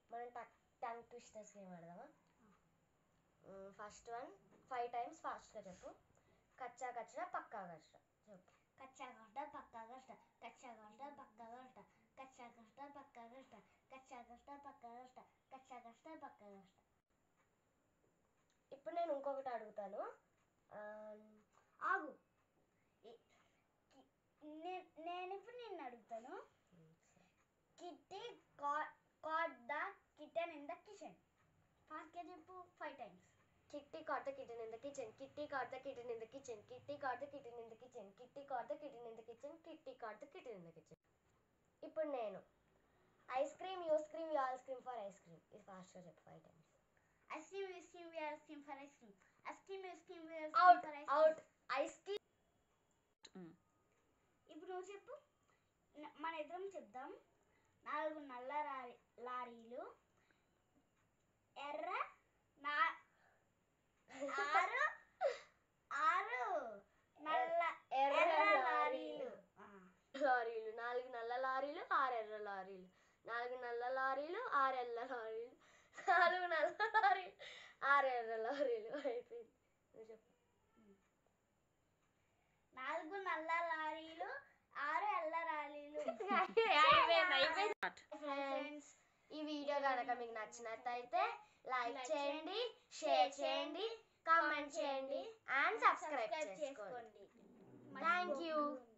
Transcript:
మనం టక్ tongue twisters game ఆడదామా ఫస్ట్ వన్ ఫైవ్ టైమ్స్ ఫాస్ట్గా చెప్పు కచ్చా కచ్చరా పక్కా కచ్చరా చెప్పు కచ్చా గడ్డ పక్కా గడ్డ కచ్చా గడ్డ పక్కా గడ్డ కచ్చా గడ్డ పక్కా గడ్డ కచ్చా గడ్డ పక్కా గడ్డ కచ్చా గడ్డ పక్కా గడ్డ ఇప్పుడు నేను ఇంకొకటి అడుగుతాను ఆ, ఆగు ఈ- కి- నే- నేను ఇప్పుడు నిన్ను అడుగుతాను kitty cat the kitten in the kitchen ఫాస్ట్గా చెప్పు five times kitty cat the kitten in the kitchen kitty cat the kitten in the kitchen kitty cat the kitten in the kitchen kitty cat the kitten in the kitchen kitty cat the kitten in the kitchen ఇప్పుడు నేను ice cream use cream you all cream for ice cream ఇది ఫాస్ట్గా చెప్పు five times ice cream ice cream where ice cream for ice cream ice cream ice cream where out for ice out ice cream ఇప్పుడు నువ్వు చెప్పు న- మన ఇద్దరం చెప్దాం నాలుగు నల్ల లారీ లారీలు ఎర్ర నా ఆరు ఆరు నల్ల ఎర్ర ఎర్ర లారీలు. లారీలు ఆ. లారీలు నాలుగు నల్ల లారీలు ఆరు ఎర్ర లారీలు నాలుగు నల్ల లారీలు ఆరు ఎర్ర లారీలు నాలుగు నల్ల లారీలు ఆరు ఎర్ర లారీలు అయిపోయింది నువ్వు చెప్పు నాలుగు నల్ల లారీలు ఆరు ఎల్ల లారీలు ఫ్రెండ్స్ ఈ వీడియో కనుక మీకు నచ్చినట్టయితే లైక్ చేయండి షేర్ చేయండి కామెంట్ చేయండి అండ్ సబ్స్క్రైబ్ చేసుకోండి థ్యాంక్ యూ